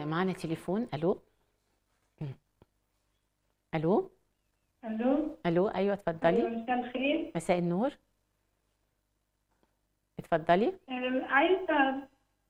آه، معانا تليفون الو الو الو الو ايوه اتفضلي أيوة، مساء الخير مساء النور اتفضلي أم، عايزة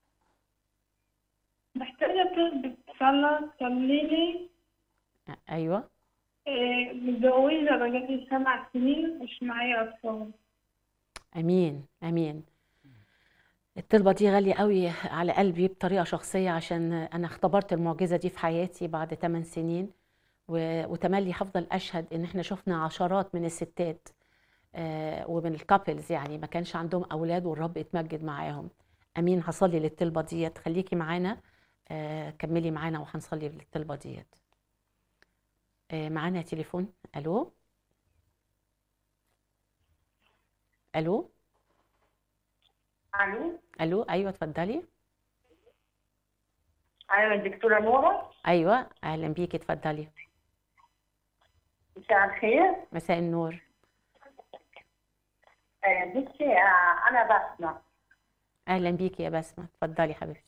محتاجة طلب صلاة تصلي لي آه، ايوه إيه، متجوزة بقالي سبع سنين مش معايا أطفال امين امين الطلبة دي غالية قوي على قلبي بطريقة شخصية عشان أنا اختبرت المعجزة دي في حياتي بعد 8 سنين و- وتملي هفضل أشهد إن إحنا شفنا عشرات من الستات آه، ومن الكابلز يعني ما كانش عندهم أولاد والرب اتمجد معاهم أمين هصلي للطلبة ديت خليكي معانا آه، كملي معانا وهنصلي للطلبة ديت آه، معانا تليفون ألو ألو الو ألو أيوه اتفضلي ايوه الدكتوره نوره ايوه اهلا بيكي اتفضلي مساء الخير مساء النور آه، بصي آه، انا بسمة اهلا بيكي يا بسمه اتفضلي حبيبتي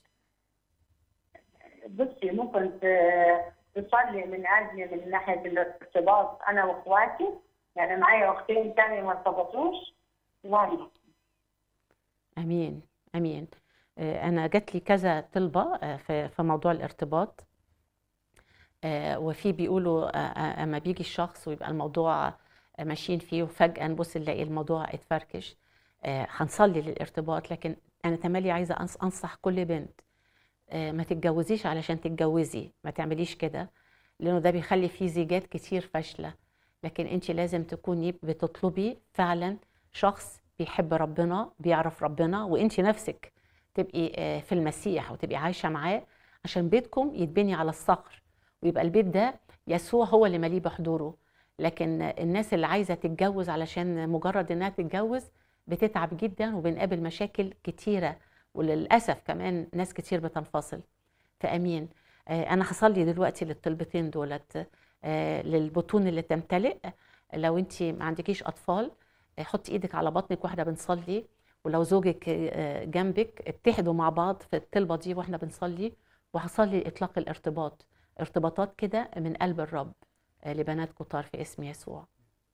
بصي ممكن ت- تصلي من اجلي من ناحيه الارتباط انا واخواتي يعني معايا اختين تاني ما ارتبطوش وانا امين امين آه، انا جات لي كذا طلبه آه، في في موضوع الارتباط آه، وفي بيقولوا آه، آه، اما بيجي الشخص ويبقى الموضوع آه، ماشيين فيه وفجاه نبص نلاقي الموضوع اتفركش آه، هنصلي للارتباط لكن انا تملي عايزه أنص- انصح كل بنت آه، ما تتجوزيش علشان تتجوزي ما تعمليش كده لانه ده بيخلي فيه زيجات كتير فاشله لكن انت لازم تكوني بتطلبي فعلا شخص بيحب ربنا بيعرف ربنا وانت نفسك تبقي آه، في المسيح وتبقي عايشه معاه عشان بيتكم يتبني على الصخر ويبقى البيت ده يسوع هو اللي مليه بحضوره لكن الناس اللي عايزه تتجوز علشان مجرد انها تتجوز بتتعب جدا وبنقابل مشاكل كتيره وللاسف كمان ناس كتير بتنفصل فامين آه، انا هصلي دلوقتي للطلبتين دولت آه، للبطون اللي تمتلئ لو انت ما عندكيش اطفال آه، حطي ايدك على بطنك واحنا بنصلي ولو زوجك آه، جنبك اتحدوا مع بعض في الطلبه دي واحنا بنصلي وهصلي اطلاق الارتباط ارتباطات كده من قلب الرب آه، لبنات كتار في اسم يسوع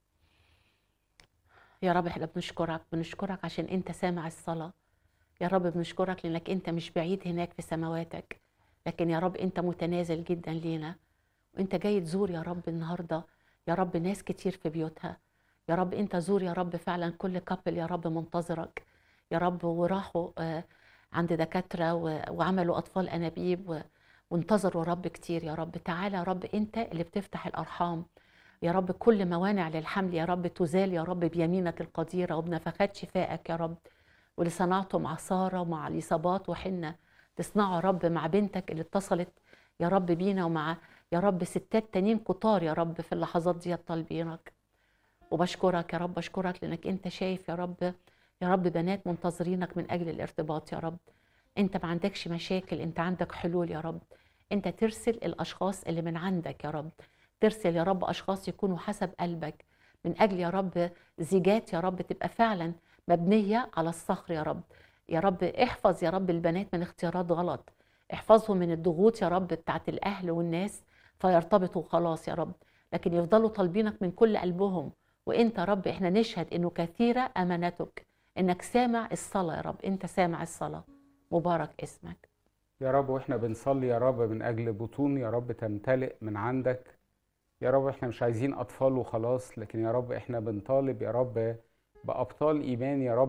يا رب احنا بنشكرك بنشكرك عشان انت سامع الصلاه يا رب بنشكرك لانك انت مش بعيد هناك في سماواتك لكن يا رب انت متنازل جدا لينا وانت جاي تزور يا رب النهارده يا رب ناس كتير في بيوتها يا رب انت زور يا رب فعلا كل كابل يا رب منتظرك يا رب وراحوا آه، عند دكاتره و- وعملوا اطفال انابيب و- وانتظروا يا رب كتير يا رب تعالى يا رب انت اللي بتفتح الارحام يا رب كل موانع للحمل يا رب تزال يا رب بيمينك القديره وبنفخات شفائك يا رب واللي صنعته مع ساره ومع اليصابات وحنه تصنعه يا رب مع بنتك اللي اتصلت يا رب بينا ومع يا رب ستات تانيين كتار يا رب في اللحظات دي طالبينك وبشكرك يا رب بشكرك لانك انت شايف يا رب يا رب بنات منتظرينك من اجل الارتباط يا رب انت ما عندكش مشاكل انت عندك حلول يا رب انت ترسل الاشخاص اللي من عندك يا رب ترسل يا رب اشخاص يكونوا حسب قلبك من اجل يا رب زيجات يا رب تبقى فعلا مبنيه على الصخر يا رب يا رب احفظ يا رب البنات من اختيارات غلط احفظهم من الضغوط يا رب بتاعت الاهل والناس فيرتبطوا خلاص يا رب لكن يفضلوا طالبينك من كل قلبهم وانت يا رب احنا نشهد انه كثيره امانتك انك سامع الصلاه يا رب انت سامع الصلاه مبارك اسمك يا رب واحنا بنصلي يا رب من اجل بطون يا رب تمتلئ من عندك يا رب احنا مش عايزين اطفال وخلاص لكن يا رب احنا بنطالب يا رب بابطال ايمان يا رب